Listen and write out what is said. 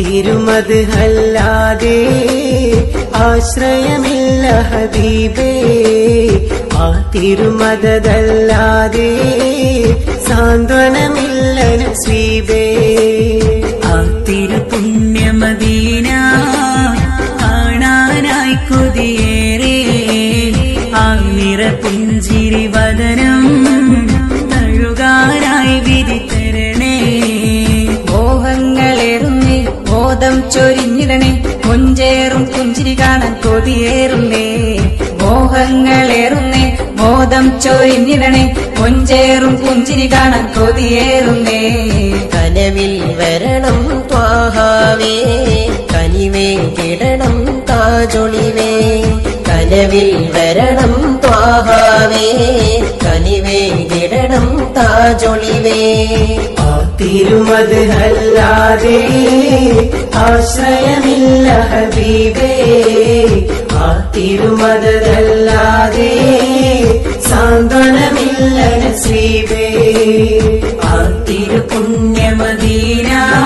തിരുമത് അല്ലാതെ ആശ്രയമില്ല ഹബീബേ ആ തിരുമതല്ലാതെ സാന്ത്വനമില്ല നസീബേ ആ തിരുപുണ്യമദീന കാണാനായി കൊതിയേറെ ആ നിറപുഞ്ചിരി വദനം തഴുകാനായി വിധി തരണേ മോഹങ്ങളേറുന്നേ ബോധം ചൊരിഞ്ഞിടണേ കൊഞ്ചേറും പുഞ്ചിരി കാണാൻ കൊതിയേറുന്നേ മോഹങ്ങളേറുന്നേ ബോധം ചൊരിഞ്ഞിടണേ കൊഞ്ചേറും പുഞ്ചിരി കാണാൻ കൊതിയേറുന്നേ കനവിൽ വരണം ത്വാഹാവേ കനിവേ കിടണം താജൊളിവേ കനവിൽ വരണം ത്വാഹാവേ കനിവേ കിടണം താജൊളിവേ ആ തിരുമത് അല്ലാതെ ആശ്രയമില്ല ഹബീബേ ആ തിരുമതല്ലാതെ സാന്ത്വനമില്ല നസീബേ ആ തിരുപുണ്യമദീന